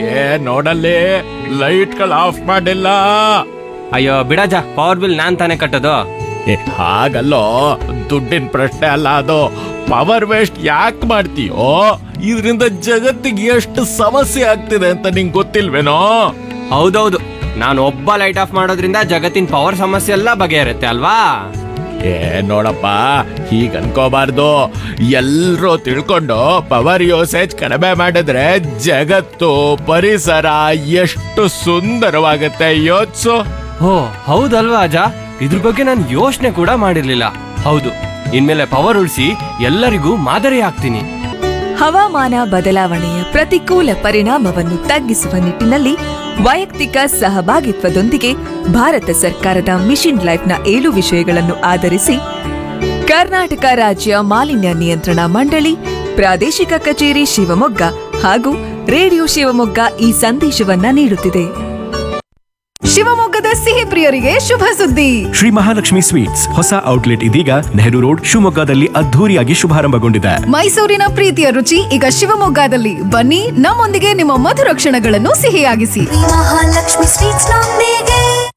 ಏ ನೋಡಲ್ಲಿ ಲೈಟ್ಗಳು ಆಫ್ ಮಾಡಿಲ್ಲ ಅಯ್ಯೋ ಬಿಡಜ ಪವರ್ ಬಿಲ್ ನಾನ್ ತಾನೇ ಕಟ್ಟೋದು ಏ ಹಾಗಲ್ಲೋ ದುಡ್ಡಿನ ಪ್ರಶ್ನೆ ಅಲ್ಲ ಅದು ಪವರ್ ವೇಸ್ಟ್ ಯಾಕೆ ಮಾಡ್ತೀಯೋ ಇದರಿಂದ ಜಗತ್ತಿಗೆ ಎಷ್ಟು ಸಮಸ್ಯೆ ಆಗ್ತಿದೆ ಅಂತ ನಿಂಗೆ ಗೊತ್ತಿಲ್ವೇನೋ ಹೌದೌದು ನಾನು ಒಬ್ಬ ಲೈಟ್ ಆಫ್ ಮಾಡೋದ್ರಿಂದ ಜಗತ್ತಿನ ಪವರ್ ಸಮಸ್ಯೆ ಎಲ್ಲ ಬಗೆಹರುತ್ತೆ ಅಲ್ವಾ ಏ ನೋಡಪ್ಪ ಹೀಗ್ ಅನ್ಕೋಬಾರ್ದು ಎಲ್ರೂ ತಿಳ್ಕೊಂಡು ಪವರ್ ಯೂಸೇಜ್ ಕಡಿಮೆ ಮಾಡಿದ್ರೆ ಜಗತ್ತು ಪರಿಸರ ಎಷ್ಟು ಸುಂದರವಾಗುತ್ತೆ ಯೋಚ್ಸು ಓ ಹೌದಲ್ವಾ ಅಜ ಇದ್ರ ಬಗ್ಗೆ ನಾನು ಯೋಚನೆ ಕೂಡ ಮಾಡಿರ್ಲಿಲ್ಲ ಹೌದು ಇನ್ಮೇಲೆ ಪವರ್ ಉಳಿಸಿ ಎಲ್ಲರಿಗೂ ಮಾದರಿ ಆಗ್ತೀನಿ ಹವಾಮಾನ ಬದಲಾವಣೆಯ ಪ್ರತಿಕೂಲ ಪರಿಣಾಮವನ್ನು ತಗ್ಗಿಸುವ ನಿಟ್ಟಿನಲ್ಲಿ ವೈಯಕ್ತಿಕ ಸಹಭಾಗಿತ್ವದೊಂದಿಗೆ ಭಾರತ ಸರ್ಕಾರದ ಮಿಷನ್ ಲೈಫ್ನ ಏಳು ವಿಷಯಗಳನ್ನು ಆಧರಿಸಿ ಕರ್ನಾಟಕ ರಾಜ್ಯ ಮಾಲಿನ್ಯ ನಿಯಂತ್ರಣ ಮಂಡಳಿ ಪ್ರಾದೇಶಿಕ ಕಚೇರಿ ಶಿವಮೊಗ್ಗ ಹಾಗೂ ರೇಡಿಯೋ ಶಿವಮೊಗ್ಗ ಈ ಸಂದೇಶವನ್ನ ನೀಡುತ್ತಿದೆ ಶಿವಮೊಗ್ಗದ ಸಿಹಿ ಪ್ರಿಯರಿಗೆ ಶುಭ ಸುದ್ದಿ ಶ್ರೀ ಮಹಾಲಕ್ಷ್ಮಿ ಸ್ವೀಟ್ಸ್ ಹೊಸ ಔಟ್ಲೆಟ್ ಇದೀಗ ನೆಹರು ರೋಡ್ ಶಿವಮೊಗ್ಗದಲ್ಲಿ ಅದ್ಧೂರಿಯಾಗಿ ಶುಭಾರಂಭಗೊಂಡಿದೆ ಮೈಸೂರಿನ ಪ್ರೀತಿಯ ರುಚಿ ಈಗ ಶಿವಮೊಗ್ಗದಲ್ಲಿ ಬನ್ನಿ ನಮ್ಮೊಂದಿಗೆ ನಿಮ್ಮ ಮಧುರ ಕ್ಷಣಗಳನ್ನು ಸಿಹಿಯಾಗಿಸಿ ಮಹಾಲಕ್ಷ್ಮಿ ಸ್ವೀಟ್ಸ್ ನೊಂದಿಗೆ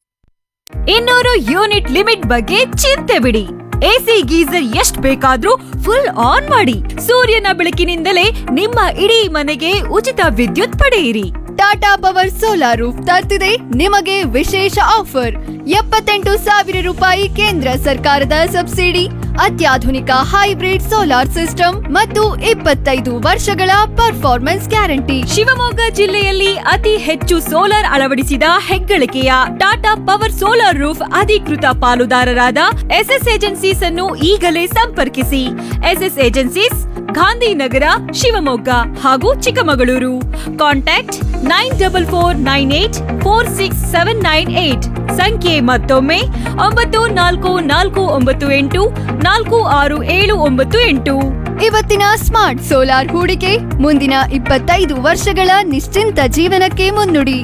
ಇನ್ನೂರು ಯೂನಿಟ್ ಲಿಮಿಟ್ ಬಗ್ಗೆ ಚಿಂತೆ ಬಿಡಿ ಎಸಿ ಗೀಸರ್ ಎಷ್ಟ್ ಬೇಕಾದ್ರೂ ಫುಲ್ ಆನ್ ಮಾಡಿ ಸೂರ್ಯನ ಬೆಳಕಿನಿಂದಲೇ ನಿಮ್ಮ ಇಡೀ ಮನೆಗೆ ಉಚಿತ ವಿದ್ಯುತ್ ಪಡೆಯಿರಿ ಟಾಟಾ ಪವರ್ ಸೋಲಾರ್ ರೂಫ್ ತರ್ತಿದೆ ನಿಮಗೆ ವಿಶೇಷ ಆಫರ್ ಎಪ್ಪತ್ತೆಂಟು ಸಾವಿರ ರೂಪಾಯಿ ಕೇಂದ್ರ ಸರ್ಕಾರದ ಸಬ್ಸಿಡಿ ಅತ್ಯಾಧುನಿಕ ಹೈಬ್ರಿಡ್ ಸೋಲಾರ್ ಸಿಸ್ಟಮ್ ಮತ್ತು ಇಪ್ಪತ್ತೈದು ವರ್ಷಗಳ ಪರ್ಫಾರ್ಮೆನ್ಸ್ ಗ್ಯಾರಂಟಿ ಶಿವಮೊಗ್ಗ ಜಿಲ್ಲೆಯಲ್ಲಿ ಅತಿ ಹೆಚ್ಚು ಸೋಲಾರ್ ಅಳವಡಿಸಿದ ಹೆಗ್ಗಳಿಕೆಯ ಟಾಟಾ ಪವರ್ ಸೋಲಾರ್ ರೂಫ್ ಅಧಿಕೃತ ಪಾಲುದಾರರಾದ ಎಸ್ಎಸ್ ಏಜೆನ್ಸೀಸ್ ಅನ್ನು ಈಗಲೇ ಸಂಪರ್ಕಿಸಿ ಎಸ್ಎಸ್ ಏಜೆನ್ಸೀಸ್ ಗಾಂಧಿನಗರ ಶಿವಮೊಗ್ಗ ಹಾಗೂ Chikkamagaluru contact nine double four nine eight four six seven nine eight ಸಂಖ್ಯೆ ಮತ್ತೊಮ್ಮೆ ಒಂಬತ್ತು ನಾಲ್ಕು ನಾಲ್ಕು ಒಂಬತ್ತು ಎಂಟು ನಾಲ್ಕು ಆರು ಏಳು ಒಂಬತ್ತು ಎಂಟು ಇವತ್ತಿನ ಸ್ಮಾರ್ಟ್ ಸೋಲಾರ್ ಹೂಡಿಕೆ ಮುಂದಿನ ಇಪ್ಪತ್ತೈದು ವರ್ಷಗಳ ನಿಶ್ಚಿಂತ ಜೀವನಕ್ಕೆ ಮುನ್ನುಡಿ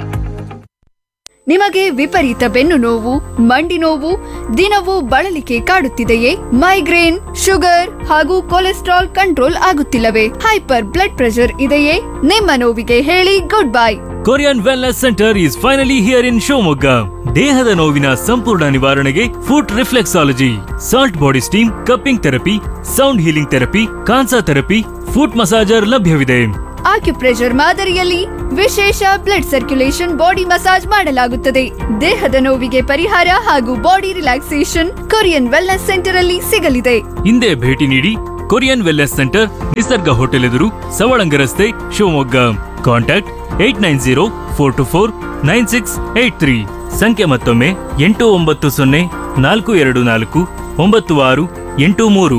ನಿಮಗೆ ವಿಪರೀತ ಬೆನ್ನು ನೋವು ಮಂಡಿ ನೋವು ದಿನವೂ ಬಳಲಿಕೆ ಕಾಡುತ್ತಿದೆಯೇ ಮೈಗ್ರೇನ್ ಶುಗರ್ ಹಾಗೂ ಕೊಲೆಸ್ಟ್ರಾಲ್ ಕಂಟ್ರೋಲ್ ಆಗುತ್ತಿಲ್ಲವೇ ಹೈಪರ್ ಬ್ಲಡ್ ಪ್ರೆಷರ್ ಇದೆಯೇ ನಿಮ್ಮ ನೋವಿಗೆ ಹೇಳಿ good bye Korean wellness centre is finally here in Shivamogga ದೇಹದ ನೋವಿನ ಸಂಪೂರ್ಣ ನಿವಾರಣೆಗೆ foot reflexology salt body steam cupping therapy sound healing therapy kansa therapy foot massager ಲಭ್ಯವಿದೆ ಆಕ್ಯುಪ್ರೆಷರ್ ಮಾದರಿಯಲ್ಲಿ ವಿಶೇಷ ಬ್ಲಡ್ ಸರ್ಕ್ಯುಲೇಷನ್ ಬಾಡಿ ಮಸಾಜ್ ಮಾಡಲಾಗುತ್ತದೆ ದೇಹದ ನೋವಿಗೆ ಪರಿಹಾರ ಹಾಗೂ body relaxation Korean wellness centre ಅಲ್ಲಿ ಸಿಗಲಿದೆ ಹಿಂದೆ ಭೇಟಿ ನೀಡಿ Korean wellness centre Nisarga hotel ಎದುರು ಸವಳಂಗ ರಸ್ತೆ Shivamogga contact eight nine zero four two four nine six eight three ಸಂಖ್ಯೆ ಮತ್ತೊಮ್ಮೆ ಎಂಟು ಒಂಬತ್ತು ಸೊನ್ನೆ ನಾಲ್ಕು ಎರಡು ನಾಲ್ಕು ಒಂಬತ್ತು ಆರು ಎಂಟು ಮೂರು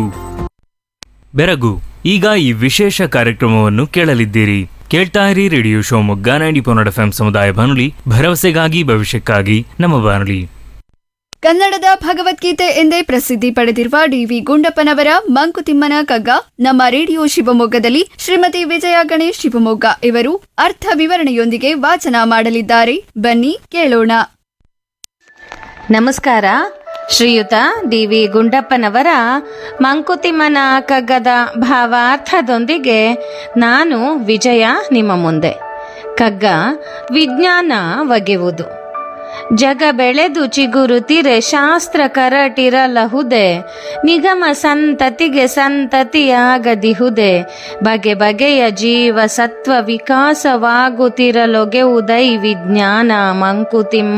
ಬೆರಗು ಈಗ ಈ ವಿಶೇಷ ಕಾರ್ಯಕ್ರಮವನ್ನು ಕೇಳಲಿದ್ದೀರಿ ಕೇಳ್ತಾ ಇರಿ ರೇಡಿಯೋ ಶಿವಮೊಗ್ಗ ನೈಂಟಿ ಪೊನ್ನಡ ಎಫ್ ಸಮುದಾಯ ಬಾನುಲಿ ಭರವಸೆಗಾಗಿ ಭವಿಷ್ಯಕ್ಕಾಗಿ ನಮ್ಮ ಬಾನುಲಿ ಕನ್ನಡದ ಭಗವದ್ಗೀತೆ ಎಂದೇ ಪ್ರಸಿದ್ಧಿ ಪಡೆದಿರುವ ಡಿವಿ ಗುಂಡಪ್ಪನವರ ಮಂಕುತಿಮ್ಮನ ಕಗ್ಗ ನಮ್ಮ ರೇಡಿಯೋ ಶಿವಮೊಗ್ಗದಲ್ಲಿ ಶ್ರೀಮತಿ ವಿಜಯ ಗಣೇಶ್ ಶಿವಮೊಗ್ಗ ಇವರು ಅರ್ಥ ವಿವರಣೆಯೊಂದಿಗೆ ವಾಚನ ಮಾಡಲಿದ್ದಾರೆ ಬನ್ನಿ ಕೇಳೋಣ ನಮಸ್ಕಾರ ಶ್ರೀಯುತ ಡಿ ವಿ ಗುಂಡಪ್ಪನವರ ಮಂಕುತಿಮ್ಮನ ಕಗ್ಗದ ಭಾವಾರ್ಥದೊಂದಿಗೆ ನಾನು ವಿಜಯ ನಿಮ್ಮ ಮುಂದೆ ಕಗ್ಗ ವಿಜ್ಞಾನ ಒಗೆಯುವುದು ಜಗ ಬೆಳೆದು ಚಿಗುರುತಿರೆ ಶಾಸ್ತ್ರ ಕರಟಿರಲಹುದೆ ನಿಗಮ ಸಂತತಿಗೆ ಸಂತತಿಯಾಗದಿಹುದೆ ಬಗೆ ಬಗೆಯ ಜೀವ ಸತ್ವ ವಿಕಾಸವಾಗುತ್ತಿರಲೊಗೆವುದೈ ವಿಜ್ಞಾನ ಮಂಕುತಿಮ್ಮ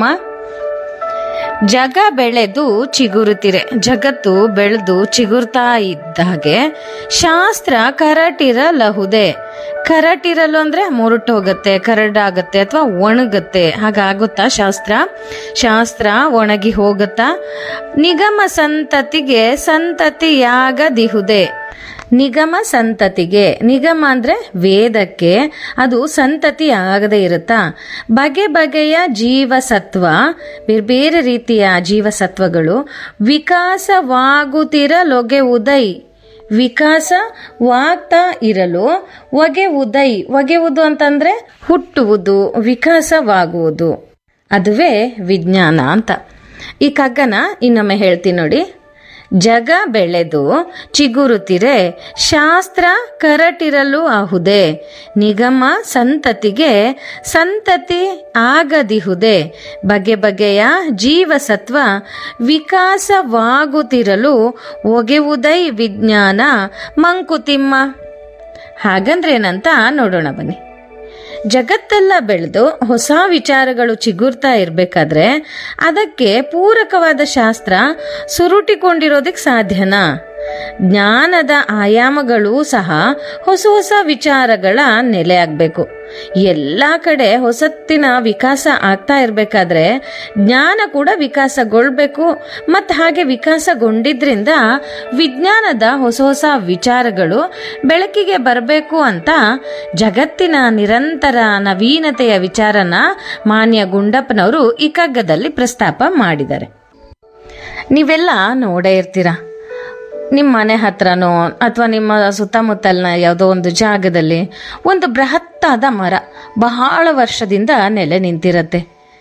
ಜಗ ಬೆಳೆದು ಚಿಗುರುತ್ತಿರೆ ಜಗತ್ತು ಬೆಳೆದು ಚಿಗುರ್ತಾ ಇದ್ದಾಗೆ ಶಾಸ್ತ್ರ ಕರಟಿರಲಹುದೆ ಕರಟಿರಲು ಅಂದ್ರೆ ಮುರುಟೋಗತ್ತೆ ಕರಡಾಗತ್ತೆ ಅಥವಾ ಒಣಗತ್ತೆ ಹಾಗಾಗುತ್ತಾ ಶಾಸ್ತ್ರ ಶಾಸ್ತ್ರ ಒಣಗಿ ಹೋಗುತ್ತಾ ನಿಗಮ ಸಂತತಿಗೆ ಸಂತತಿಯಾಗದಿಹುದೆ ನಿಗಮ ಸಂತತಿಗೆ ನಿಗಮ ಅಂದ್ರೆ ವೇದಕ್ಕೆ ಅದು ಸಂತತಿ ಆಗದೆ ಇರುತ್ತಾ ಬಗೆ ಬಗೆಯ ಜೀವಸತ್ವ ಬೇರೆ ಬೇರೆ ರೀತಿಯ ಜೀವಸತ್ವಗಳು ವಿಕಾಸವಾಗುತ್ತಿರಲೊಗೆ ಉದೈ ವಿಕಾಸವಾಗ್ತಾ ಇರಲು ಒಗೆ ಉದೈ ಒಗೆವುದು ಅಂತಂದ್ರೆ ಹುಟ್ಟುವುದು ವಿಕಾಸವಾಗುವುದು ಅದುವೇ ವಿಜ್ಞಾನ ಅಂತ ಈ ಕಗ್ಗನ ಇನ್ನೊಮ್ಮೆ ಹೇಳ್ತೀನಿ ನೋಡಿ ಜಗ ಬೆಳೆದು ಚಿಗುರುತ್ತಿರೆ ಶಾಸ್ತ್ರ ಕರಟಿರಲು ಆಹುದೆ ನಿಗಮ ಸಂತತಿಗೆ ಸಂತತಿ ಆಗದಿಹುದೆ ಬಗೆ ಬಗೆಯ ಜೀವಸತ್ವ ವಿಕಾಸವಾಗುತ್ತಿರಲು ಒಗೆವುದೈ ವಿಜ್ಞಾನ ಮಂಕುತಿಮ್ಮ ಹಾಗಂದ್ರೇನಂತ ನೋಡೋಣ ಬನ್ನಿ ಜಗತ್ತೆಲ್ಲ ಬೆಳೆದು ಹೊಸ ವಿಚಾರಗಳು ಚಿಗುರ್ತಾ ಇರಬೇಕಾದ್ರೆ ಅದಕ್ಕೆ ಪೂರಕವಾದ ಶಾಸ್ತ್ರ ಸುರುಟಿಕೊಂಡಿರೋದಕ್ಕೆ ಸಾಧ್ಯನಾ ಜ್ಞಾನದ ಆಯಾಮಗಳು ಸಹ ಹೊಸ ಹೊಸ ವಿಚಾರಗಳ ನೆಲೆಯಾಗಬೇಕು ಎಲ್ಲ ಕಡೆ ಹೊಸತ್ತಿನ ವಿಕಾಸ ಆಗ್ತಾ ಇರಬೇಕಾದ್ರೆ ಜ್ಞಾನ ಕೂಡ ವಿಕಾಸಗೊಳ್ಬೇಕು ಮತ್ತು ಹಾಗೆ ವಿಕಾಸಗೊಂಡಿದ್ರಿಂದ ವಿಜ್ಞಾನದ ಹೊಸ ಹೊಸ ವಿಚಾರಗಳು ಬೆಳಕಿಗೆ ಬರಬೇಕು ಅಂತ ಜಗತ್ತಿನ ನಿರಂತರ ನವೀನತೆಯ ವಿಚಾರನ ಮಾನ್ಯ ಗುಂಡಪ್ಪನವರು ಈ ಕಗ್ಗದಲ್ಲಿ ಪ್ರಸ್ತಾಪ ಮಾಡಿದ್ದಾರೆ ನೀವೆಲ್ಲ ನೋಡೇ ಇರ್ತೀರ ನಿಮ್ಮ ಮನೆ ಹತ್ರನೋ ಅಥವಾ ನಿಮ್ಮ ಸುತ್ತಮುತ್ತಲಿನ ಯಾವುದೋ ಒಂದು ಜಾಗದಲ್ಲಿ ಒಂದು ಬೃಹತ್ತಾದ ಮರ ಬಹಳ ವರ್ಷದಿಂದ ನೆಲೆ ನಿಂತಿರತ್ತೆ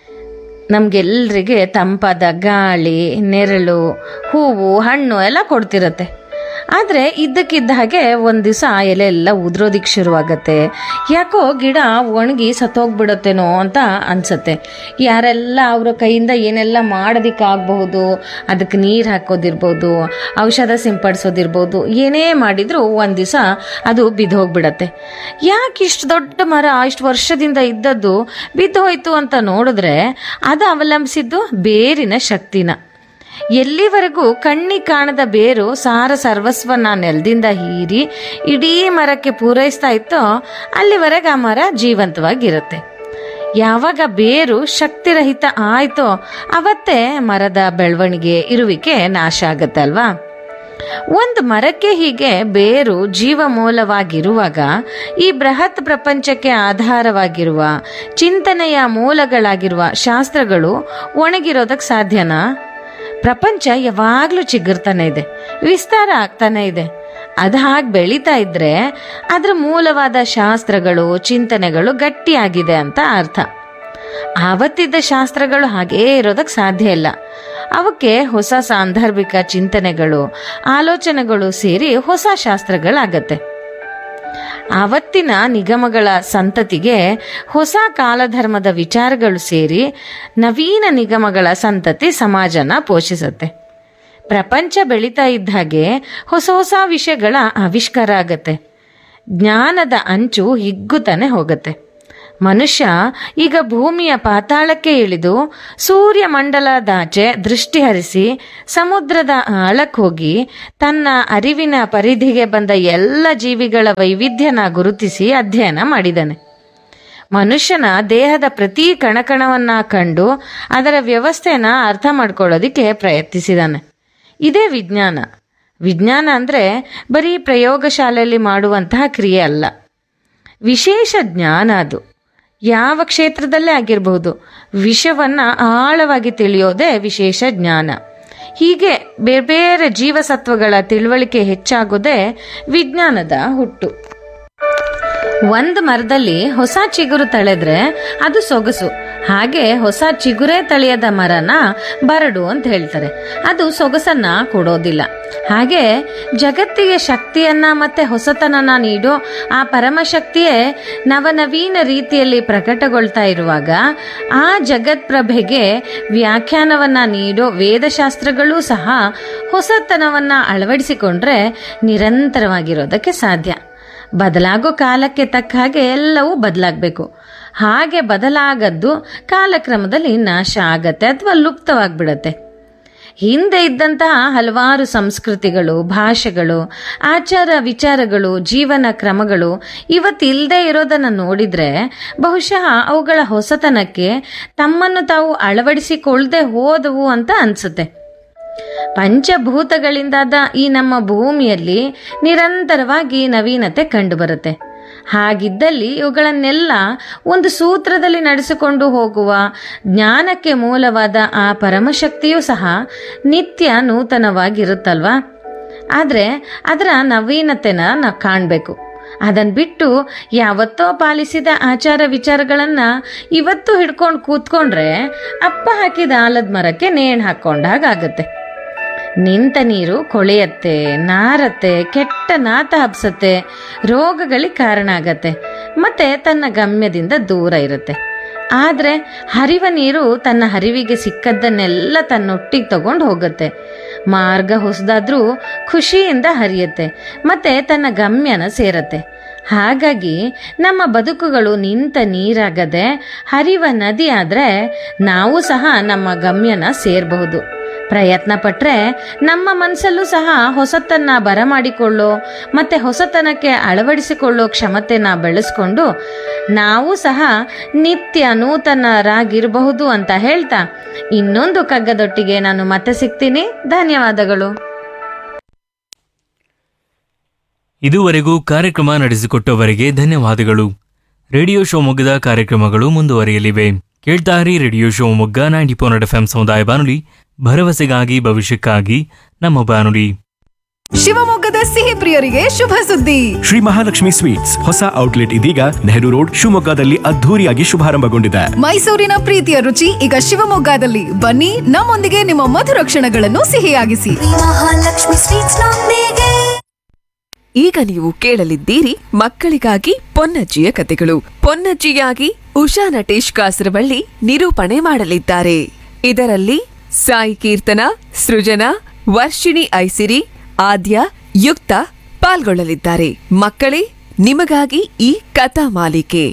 ನಮಗೆಲ್ಲರಿಗೆ ತಂಪಾದ ಗಾಳಿ ನೆರಳು ಹೂವು ಹಣ್ಣು ಎಲ್ಲ ಕೊಡ್ತಿರತ್ತೆ ಆದರೆ ಇದ್ದಕ್ಕಿದ್ದ ಹಾಗೆ ಒಂದು ದಿವಸ ಎಲೆ ಎಲ್ಲ ಉದುರೋದಿಕ್ಕೆ ಶುರುವಾಗತ್ತೆ ಯಾಕೋ ಗಿಡ ಒಣಗಿ ಸತ್ತೋಗ್ಬಿಡತ್ತೇನೋ ಅಂತ ಅನ್ಸತ್ತೆ ಯಾರೆಲ್ಲ ಅವರ ಕೈಯಿಂದ ಏನೆಲ್ಲ ಮಾಡೋದಿಕ್ಕಾಗಬಹುದು ಅದಕ್ಕೆ ನೀರು ಹಾಕೋದಿರ್ಬೋದು ಔಷಧ ಸಿಂಪಡಿಸೋದಿರ್ಬೋದು ಏನೇ ಮಾಡಿದರೂ ಒಂದು ದಿವಸ ಅದು ಬಿದ್ದು ಹೋಗ್ಬಿಡತ್ತೆ ಯಾಕೆ ಇಷ್ಟು ದೊಡ್ಡ ಮರ ಇಷ್ಟು ವರ್ಷದಿಂದ ಇದ್ದದ್ದು ಬಿದ್ದು ಹೋಯ್ತು ಅಂತ ನೋಡಿದ್ರೆ ಅದು ಅವಲಂಬಿಸಿದ್ದು ಬೇರಿನ ಶಕ್ತಿನ ಎಲ್ಲಿವರೆಗೂ ಕಣ್ಣಿ ಕಾಣದ ಬೇರು ಸಾರ ಸರ್ವಸ್ವನ ನೆಲದಿಂದ ಹೀರಿ ಇಡೀ ಮರಕ್ಕೆ ಪೂರೈಸ್ತಾ ಇತ್ತೋ ಅಲ್ಲಿವರೆಗೆ ಆ ಮರ ಜೀವಂತವಾಗಿರುತ್ತೆ ಯಾವಾಗ ಬೇರು ಶಕ್ತಿರಹಿತ ಆಯ್ತೋ ಅವತ್ತೇ ಮರದ ಬೆಳವಣಿಗೆ ಇರುವಿಕೆ ನಾಶ ಆಗತ್ತೆ ಅಲ್ವಾ ಒಂದು ಮರಕ್ಕೆ ಹೀಗೆ ಬೇರು ಜೀವ ಮೂಲವಾಗಿರುವಾಗ ಈ ಬೃಹತ್ ಪ್ರಪಂಚಕ್ಕೆ ಆಧಾರವಾಗಿರುವ ಚಿಂತನೆಯ ಮೂಲಗಳಾಗಿರುವ ಶಾಸ್ತ್ರಗಳು ಒಣಗಿರೋದಕ್ಕೆ ಸಾಧ್ಯನಾ ಪ್ರಪಂಚ ಯಾವಾಗಲೂ ಚಿಗುರ್ತಾನೆ ಇದೆ ವಿಸ್ತಾರ ಆಗ್ತಾನೆ ಇದೆ ಅದು ಹಾಗೆ ಬೆಳೀತಾ ಇದ್ರೆ ಅದರ ಮೂಲವಾದ ಶಾಸ್ತ್ರಗಳು ಚಿಂತನೆಗಳು ಗಟ್ಟಿಯಾಗಿದೆ ಅಂತ ಅರ್ಥ ಆವತ್ತಿದ್ದ ಶಾಸ್ತ್ರಗಳು ಹಾಗೇ ಇರೋದಕ್ಕೆ ಸಾಧ್ಯ ಇಲ್ಲ ಅವಕ್ಕೆ ಹೊಸ ಸಾಂದರ್ಭಿಕ ಚಿಂತನೆಗಳು ಆಲೋಚನೆಗಳು ಸೇರಿ ಹೊಸ ಶಾಸ್ತ್ರಗಳಾಗತ್ತೆ ಆವತ್ತಿನ ನಿಗಮಗಳ ಸಂತತಿಗೆ ಹೊಸ ಕಾಲಧರ್ಮದ ವಿಚಾರಗಳು ಸೇರಿ ನವೀನ ನಿಗಮಗಳ ಸಂತತಿ ಸಮಾಜನ ಪೋಷಿಸುತ್ತೆ ಪ್ರಪಂಚ ಬೆಳೀತಾ ಇದ್ದ ಹಾಗೆ ಹೊಸ ಹೊಸ ವಿಷಯಗಳ ಆವಿಷ್ಕಾರ ಆಗತ್ತೆ ಜ್ಞಾನದ ಅಂಚು ಹಿಗ್ಗುತ್ತಾನೆ ಹೋಗುತ್ತೆ ಮನುಷ್ಯ ಈಗ ಭೂಮಿಯ ಪಾತಾಳಕ್ಕೆ ಇಳಿದು ಸೂರ್ಯ ಮಂಡಲದಾಚೆ ದೃಷ್ಟಿ ಹರಿಸಿ ಸಮುದ್ರದ ಆಳಕ್ಕೆ ಹೋಗಿ ತನ್ನ ಅರಿವಿನ ಪರಿಧಿಗೆ ಬಂದ ಎಲ್ಲ ಜೀವಿಗಳ ವೈವಿಧ್ಯನ ಗುರುತಿಸಿ ಅಧ್ಯಯನ ಮಾಡಿದ್ದಾನೆ ಮನುಷ್ಯನ ದೇಹದ ಪ್ರತಿ ಕಣಕಣವನ್ನ ಕಂಡು ಅದರ ವ್ಯವಸ್ಥೆನ ಅರ್ಥ ಮಾಡ್ಕೊಳ್ಳೋದಿಕ್ಕೆ ಪ್ರಯತ್ನಿಸಿದಾನೆ ಇದೇ ವಿಜ್ಞಾನ ವಿಜ್ಞಾನ ಅಂದರೆ ಬರೀ ಪ್ರಯೋಗಶಾಲೆಯಲ್ಲಿ ಮಾಡುವಂತಹ ಕ್ರಿಯೆ ಅಲ್ಲ ವಿಶೇಷ ಜ್ಞಾನ ಅದು ಯಾವ ಕ್ಷೇತ್ರದಲ್ಲೇ ಆಗಿರಬಹುದು ವಿಷವನ್ನ ಆಳವಾಗಿ ತಿಳಿಯೋದೇ ವಿಶೇಷ ಜ್ಞಾನ ಹೀಗೆ ಬೇರೆ ಬೇರೆ ಜೀವಸತ್ವಗಳ ತಿಳುವಳಿಕೆ ಹೆಚ್ಚಾಗೋದೇ ವಿಜ್ಞಾನದ ಹುಟ್ಟು ಒಂದು ಮರದಲ್ಲಿ ಹೊಸ ಚಿಗುರು ತಳೆದ್ರೆ ಅದು ಸೊಗಸು ಹಾಗೆ ಹೊಸ ಚಿಗುರೇ ತಳೆಯದ ಮರನ ಬರಡು ಅಂತ ಹೇಳ್ತಾರೆ ಅದು ಸೊಗಸನ್ನ ಕೊಡೋದಿಲ್ಲ ಹಾಗೆ ಜಗತ್ತಿಗೆ ಶಕ್ತಿಯನ್ನ ಮತ್ತೆ ಹೊಸತನನ ನೀಡೋ ಆ ಪರಮಶಕ್ತಿಯೇ ನವನವೀನ ರೀತಿಯಲ್ಲಿ ಪ್ರಕಟಗೊಳ್ತಾ ಇರುವಾಗ ಆ ಜಗತ್ಪ್ರಭೆಗೆ ವ್ಯಾಖ್ಯಾನವನ್ನ ನೀಡೋ ವೇದಶಾಸ್ತ್ರಗಳೂ ಸಹ ಹೊಸತನವನ್ನ ಅಳವಡಿಸಿಕೊಂಡ್ರೆ ನಿರಂತರವಾಗಿರೋದಕ್ಕೆ ಸಾಧ್ಯ ಬದಲಾಗೋ ಕಾಲಕ್ಕೆ ತಕ್ಕ ಹಾಗೆ ಎಲ್ಲವೂ ಬದಲಾಗಬೇಕು ಹಾಗೆ ಬದಲಾಗದ್ದು ಕಾಲಕ್ರಮದಲ್ಲಿ ನಾಶ ಆಗತ್ತೆ ಅಥವಾ ಲುಪ್ತವಾಗ್ಬಿಡತ್ತೆ ಹಿಂದೆ ಇದ್ದಂತಹ ಹಲವಾರು ಸಂಸ್ಕೃತಿಗಳು ಭಾಷೆಗಳು ಆಚಾರ ವಿಚಾರಗಳು ಜೀವನ ಕ್ರಮಗಳು ಇವತ್ತಿಲ್ಲದೆ ಇರೋದನ್ನು ನೋಡಿದ್ರೆ ಬಹುಶಃ ಅವುಗಳ ಹೊಸತನಕ್ಕೆ ತಮ್ಮನ್ನು ತಾವು ಅಳವಡಿಸಿಕೊಳ್ಳದೆ ಹೋದವು ಅಂತ ಅನ್ಸುತ್ತೆ ಪಂಚಭೂತಗಳಿಂದಾದ ಈ ನಮ್ಮ ಭೂಮಿಯಲ್ಲಿ ನಿರಂತರವಾಗಿ ನವೀನತೆ ಕಂಡುಬರುತ್ತೆ ಹಾಗಿದ್ದಲ್ಲಿ ಇವುಗಳನ್ನೆಲ್ಲ ಒಂದು ಸೂತ್ರದಲ್ಲಿ ನಡೆಸಿಕೊಂಡು ಹೋಗುವ ಜ್ಞಾನಕ್ಕೆ ಮೂಲವಾದ ಆ ಪರಮಶಕ್ತಿಯೂ ಸಹ ನಿತ್ಯ ನೂತನವಾಗಿರುತ್ತಲ್ವಾ ಆದರೆ ಅದರ ನವೀನತೆನ ನಾವು ಕಾಣಬೇಕು ಅದನ್ನು ಬಿಟ್ಟು ಯಾವತ್ತೋ ಪಾಲಿಸಿದ ಆಚಾರ ವಿಚಾರಗಳನ್ನು ಇವತ್ತು ಹಿಡ್ಕೊಂಡು ಕೂತ್ಕೊಂಡ್ರೆ ಅಪ್ಪ ಹಾಕಿದ ಆಲದ ಮರಕ್ಕೆ ನೇಣು ಹಾಕೊಂಡಾಗತ್ತೆ ನಿಂತ ನೀರು ಕೊಳೆಯತ್ತೆ ನಾರತ್ತೆ ಕೆಟ್ಟ ನಾತ ಹಬ್ಸತ್ತೆ ರೋಗಗಳಿಗೆ ಕಾರಣ ಆಗತ್ತೆ ಮತ್ತೆ ತನ್ನ ಗಮ್ಯದಿಂದ ದೂರ ಇರುತ್ತೆ ಆದರೆ ಹರಿವ ನೀರು ತನ್ನ ಹರಿವಿಗೆ ಸಿಕ್ಕದ್ದನ್ನೆಲ್ಲ ತನ್ನೊಟ್ಟಿಗೆ ತಗೊಂಡು ಹೋಗುತ್ತೆ ಮಾರ್ಗ ಹೊಸದಾದ್ರೂ ಖುಷಿಯಿಂದ ಹರಿಯುತ್ತೆ ಮತ್ತೆ ತನ್ನ ಗಮ್ಯನ ಸೇರತ್ತೆ ಹಾಗಾಗಿ ನಮ್ಮ ಬದುಕುಗಳು ನಿಂತ ನೀರಾಗದೆ ಹರಿವ ನದಿ ಆದರೆ ನಾವು ಸಹ ನಮ್ಮ ಗಮ್ಯನ ಸೇರಬಹುದು ಪ್ರಯತ್ನ ಪಟ್ರೆ ನಮ್ಮ ಮನಸ್ಸಲ್ಲೂ ಸಹ ಹೊಸತನ್ನ ಬರಮಾಡಿಕೊಳ್ಳೋ ಮತ್ತೆ ಹೊಸತನಕ್ಕೆ ಅಳವಡಿಸಿಕೊಳ್ಳೋ ಕ್ಷಮತೆನ ಬೆಳೆಸ್ಕೊಂಡು ನಾವು ಸಹ ನಿತ್ಯ ನೂತನರಾಗಿರಬಹುದು ಅಂತ ಹೇಳ್ತಾ ಇನ್ನೊಂದು ಕಗ್ಗದೊಟ್ಟಿಗೆ ನಾನು ಮತ್ತೆ ಸಿಗ್ತೀನಿ ಧನ್ಯವಾದಗಳು ಇದುವರೆಗೂ ಕಾರ್ಯಕ್ರಮ ನಡೆಸಿಕೊಟ್ಟವರಿಗೆ ಧನ್ಯವಾದಗಳು ರೇಡಿಯೋ ಶಿವಮೊಗ್ಗದ ಕಾರ್ಯಕ್ರಮಗಳು ಮುಂದುವರಿಯಲಿವೆ ಕೇಳ್ತಾರಿ radio Shivamogga ninety four F M ಸಮುದಾಯ ಬಾನುಲಿ ಭರವಸೆಗಾಗಿ ಭವಿಷ್ಯಕ್ಕಾಗಿ ನಮ್ಮ ಬಾನುಲಿ ಶಿವಮೊಗ್ಗದ ಸಿಹಿ ಪ್ರಿಯರಿಗೆ ಶುಭ ಸುದ್ದಿ ಶ್ರೀ ಮಹಾಲಕ್ಷ್ಮಿ ಸ್ವೀಟ್ಸ್ ಹೊಸ ಔಟ್ಲೆಟ್ ಇದೀಗ ನೆಹರು ರೋಡ್ ಶಿವಮೊಗ್ಗದಲ್ಲಿ ಅದ್ಧೂರಿಯಾಗಿ ಶುಭಾರಂಭಗೊಂಡಿದೆ ಮೈಸೂರಿನ ಪ್ರೀತಿಯ ರುಚಿ ಈಗ ಶಿವಮೊಗ್ಗದಲ್ಲಿ ಬನ್ನಿ ನಮ್ಮೊಂದಿಗೆ ನಿಮ್ಮ ಮಧುರ ಕ್ಷಣಗಳನ್ನು ಸಿಹಿಯಾಗಿಸಿ ಮಹಾಲಕ್ಷ್ಮಿ ಸ್ವೀಟ್ಸ್ ನೊಂದಿಗೆ ಈಗ ನೀವು ಕೇಳಲಿದ್ದೀರಿ ಮಕ್ಕಳಿಗಾಗಿ ಪೊನ್ನಜ್ಜಿಯ ಕತೆಗಳು ಪೊನ್ನಜ್ಜಿಯಾಗಿ ಉಷಾ ನಟೇಶ್ ಕಾಸರವಳ್ಳಿ ನಿರೂಪಣೆ ಮಾಡಲಿದ್ದಾರೆ ಇದರಲ್ಲಿ ಸಾಯಿ ಕೀರ್ತನ ಸೃಜನಾ ವರ್ಷಿಣಿ ಐಸಿರಿ ಆದ್ಯ ಯುಕ್ತ ಪಾಲ್ಗೊಳ್ಳಲಿದ್ದಾರೆ ಮಕ್ಕಳೇ ನಿಮಗಾಗಿ ಈ ಕಥಾ ಮಾಲಿಕೆ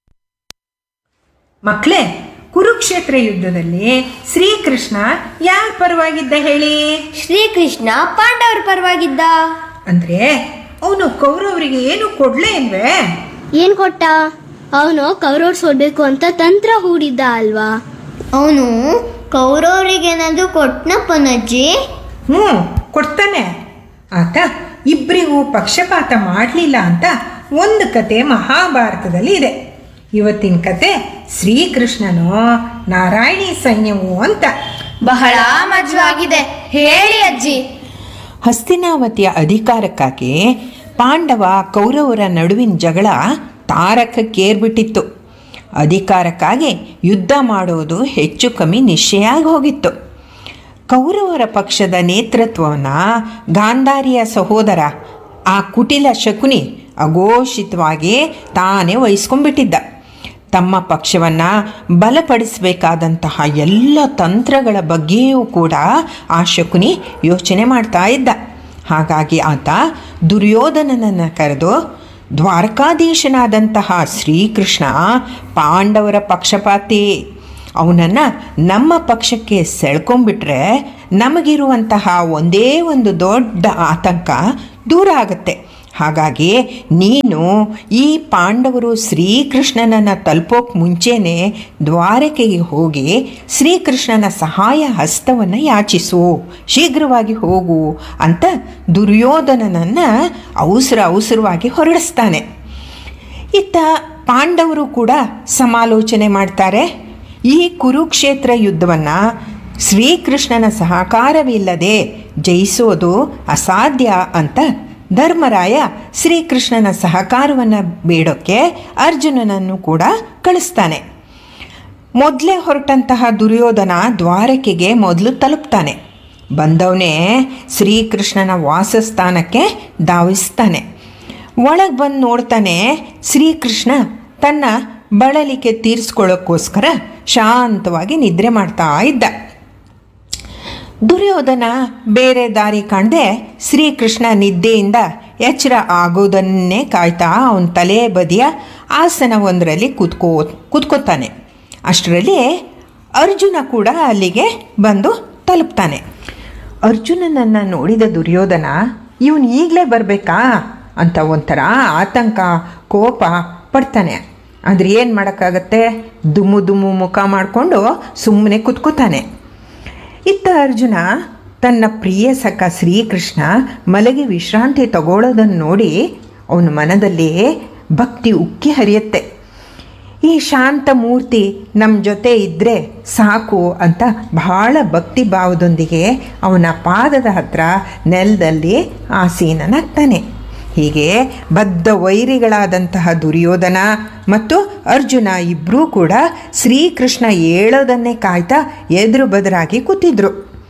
ಮಕ್ಕಳೇ ಕುರುಕ್ಷೇತ್ರ ಯುದ್ಧದಲ್ಲಿ ಶ್ರೀಕೃಷ್ಣ ಯಾರ ಪರವಾಗಿದ್ದ ಹೇಳಿ ಶ್ರೀಕೃಷ್ಣ ಪಾಂಡವರ ಪರವಾಗಿದ್ದ ಅಂದ್ರೆ ಅವನು ಕೌರವರಿಗೆ ಏನು ಕೊಡ್ಲೇ ಇಲ್ವೇ ಏನ್ ಕೊಟ್ಟ ಅವನು ಕೌರವ್ರು ಸೋಲ್ಬೇಕು ಅಂತ ತಂತ್ರ ಹೂಡಿದ್ದ ಅಲ್ವಾ ಅವನು ಕೌರವರಿಗೆ ಏನಾದ್ರು ಕೊಟ್ನಪ್ಪನಜ್ಜಿ ಹ್ಞೂ ಕೊಡ್ತಾನೆ ಆತ ಇಬ್ಬರಿಗೂ ಪಕ್ಷಪಾತ ಮಾಡಲಿಲ್ಲ ಅಂತ ಒಂದು ಕತೆ ಮಹಾಭಾರತದಲ್ಲಿ ಇದೆ ಇವತ್ತಿನ ಕತೆ ಶ್ರೀಕೃಷ್ಣನು ನಾರಾಯಣಿ ಸೈನ್ಯವು ಅಂತ ಬಹಳ ಮಜವಾಗಿದೆ ಹೇಳಿ ಅಜ್ಜಿ ಹಸ್ತಿನಾವತಿಯ ಅಧಿಕಾರಕ್ಕಾಗಿ ಪಾಂಡವ ಕೌರವರ ನಡುವಿನ ಜಗಳ ತಾರಕಕ್ಕೇರ್ಬಿಟ್ಟಿತ್ತು ಅಧಿಕಾರಕ್ಕಾಗಿ ಯುದ್ಧ ಮಾಡೋದು ಹೆಚ್ಚು ಕಮ್ಮಿ ನಿಶ್ಚಯ ಆಗಿ ಹೋಗಿತ್ತು ಕೌರವರ ಪಕ್ಷದ ನೇತೃತ್ವವನ್ನು ಗಾಂಧಾರಿಯ ಸಹೋದರ ಆ ಕುಟಿಲ ಶಕುನಿ ಅಘೋಷಿತವಾಗಿ ತಾನೇ ವಹಿಸ್ಕೊಂಡ್ಬಿಟ್ಟಿದ್ದ ತಮ್ಮ ಪಕ್ಷವನ್ನು ಬಲಪಡಿಸಬೇಕಾದಂತಹ ಎಲ್ಲ ತಂತ್ರಗಳ ಬಗ್ಗೆಯೂ ಕೂಡ ಆ ಶಕುನಿ ಯೋಚನೆ ಮಾಡ್ತಾ ಇದ್ದ ಹಾಗಾಗಿ ಆತ ದುರ್ಯೋಧನನನ್ನು ಕರೆದು ದ್ವಾರಕಾಧೀಶನಾದಂತಹ ಶ್ರೀಕೃಷ್ಣ ಪಾಂಡವರ ಪಕ್ಷಪಾತಿ ಅವನನ್ನು ನಮ್ಮ ಪಕ್ಷಕ್ಕೆ ಸೆಳ್ಕೊಂಡ್ಬಿಟ್ರೆ ನಮಗಿರುವಂತಹ ಒಂದೇ ಒಂದು ದೊಡ್ಡ ಆತಂಕ ದೂರ ಆಗುತ್ತೆ ಹಾಗಾಗಿ ನೀನು ಈ ಪಾಂಡವರು ಶ್ರೀಕೃಷ್ಣನನ್ನು ತಲುಪೋಕೆ ಮುಂಚೆನೇ ದ್ವಾರಕೆಗೆ ಹೋಗಿ ಶ್ರೀಕೃಷ್ಣನ ಸಹಾಯ ಹಸ್ತವನ್ನು ಯಾಚಿಸು ಶೀಘ್ರವಾಗಿ ಹೋಗು ಅಂತ ದುರ್ಯೋಧನನನ್ನು ಅವಸರ ಅವಸರವಾಗಿ ಹೊರಡಿಸ್ತಾನೆ ಇತ್ತ ಪಾಂಡವರು ಕೂಡ ಸಮಾಲೋಚನೆ ಮಾಡ್ತಾರೆ ಈ ಕುರುಕ್ಷೇತ್ರ ಯುದ್ಧವನ್ನು ಶ್ರೀಕೃಷ್ಣನ ಸಹಕಾರವಿಲ್ಲದೆ ಜಯಿಸೋದು ಅಸಾಧ್ಯ ಅಂತ ಧರ್ಮರಾಯ ಶ್ರೀಕೃಷ್ಣನ ಸಹಕಾರವನ್ನು ಬೇಡೋಕ್ಕೆ ಅರ್ಜುನನನ್ನು ಕೂಡ ಕಳಿಸ್ತಾನೆ ಮೊದಲೇ ಹೊರಟಂತಹ ದುರ್ಯೋಧನ ದ್ವಾರಕೆಗೆ ಮೊದಲು ತಲುಪ್ತಾನೆ ಬಂದವನೇ ಶ್ರೀಕೃಷ್ಣನ ವಾಸಸ್ಥಾನಕ್ಕೆ ಧಾವಿಸ್ತಾನೆ ಒಳಗೆ ಬಂದು ನೋಡ್ತಾನೆ ಶ್ರೀಕೃಷ್ಣ ತನ್ನ ಬಳಲಿಕೆ ತೀರಿಸ್ಕೊಳ್ಳೋಕ್ಕೋಸ್ಕರ ಶಾಂತವಾಗಿ ನಿದ್ರೆ ಮಾಡ್ತಾ ಇದ್ದ ದುರ್ಯೋಧನ ಬೇರೆ ದಾರಿ ಕಾಣದೆ ಶ್ರೀಕೃಷ್ಣ ನಿದ್ದೆಯಿಂದ ಎಚ್ಚರ ಆಗೋದನ್ನೇ ಕಾಯ್ತಾ ಅವನ ತಲೆ ಬದಿಯ ಆಸನ ಒಂದರಲ್ಲಿ ಕೂತ್ಕೋ ಕೂತ್ಕೋತಾನೆ ಅಷ್ಟರಲ್ಲಿ ಅರ್ಜುನ ಕೂಡ ಅಲ್ಲಿಗೆ ಬಂದು ತಲುಪ್ತಾನೆ ಅರ್ಜುನನನ್ನು ನೋಡಿದ ದುರ್ಯೋಧನ ಇವನು ಈಗಲೇ ಬರಬೇಕಾ ಅಂತ ಒಂಥರ ಆತಂಕ ಕೋಪ ಪಡ್ತಾನೆ ಆದರೆ ಏನು ಮಾಡೋಕ್ಕಾಗತ್ತೆ ದುಮ್ಮು ದುಮ್ಮು ಮುಖ ಮಾಡಿಕೊಂಡು ಸುಮ್ಮನೆ ಕೂತ್ಕೋತಾನೆ ಇತ್ತ ಅರ್ಜುನ ತನ್ನ ಪ್ರಿಯ ಸಖ ಶ್ರೀಕೃಷ್ಣ ಮಲಗಿ ವಿಶ್ರಾಂತಿ ತಗೊಳ್ಳೋದನ್ನು ನೋಡಿ ಅವನ ಮನದಲ್ಲಿ ಭಕ್ತಿ ಉಕ್ಕಿ ಹರಿಯುತ್ತೆ ಈ ಶಾಂತ ಮೂರ್ತಿ ನಮ್ಮ ಜೊತೆ ಇದ್ದರೆ ಸಾಕು ಅಂತ ಬಹಳ ಭಕ್ತಿ ಭಾವದೊಂದಿಗೆ ಅವನ ಪಾದದ ಹತ್ರ ನೆಲದಲ್ಲಿ ಆಸೀನನಾಗ್ತಾನೆ ಹೀಗೆ ಬದ್ಧ ವೈರಿಗಳಾದಂತಹ ದುರ್ಯೋಧನ ಮತ್ತು ಅರ್ಜುನ ಇಬ್ಬರೂ ಕೂಡ ಶ್ರೀಕೃಷ್ಣ ಹೇಳೋದನ್ನೇ ಕಾಯ್ತಾ ಎದುರು ಬದರಾಗಿ ಕೂತಿದ್ರು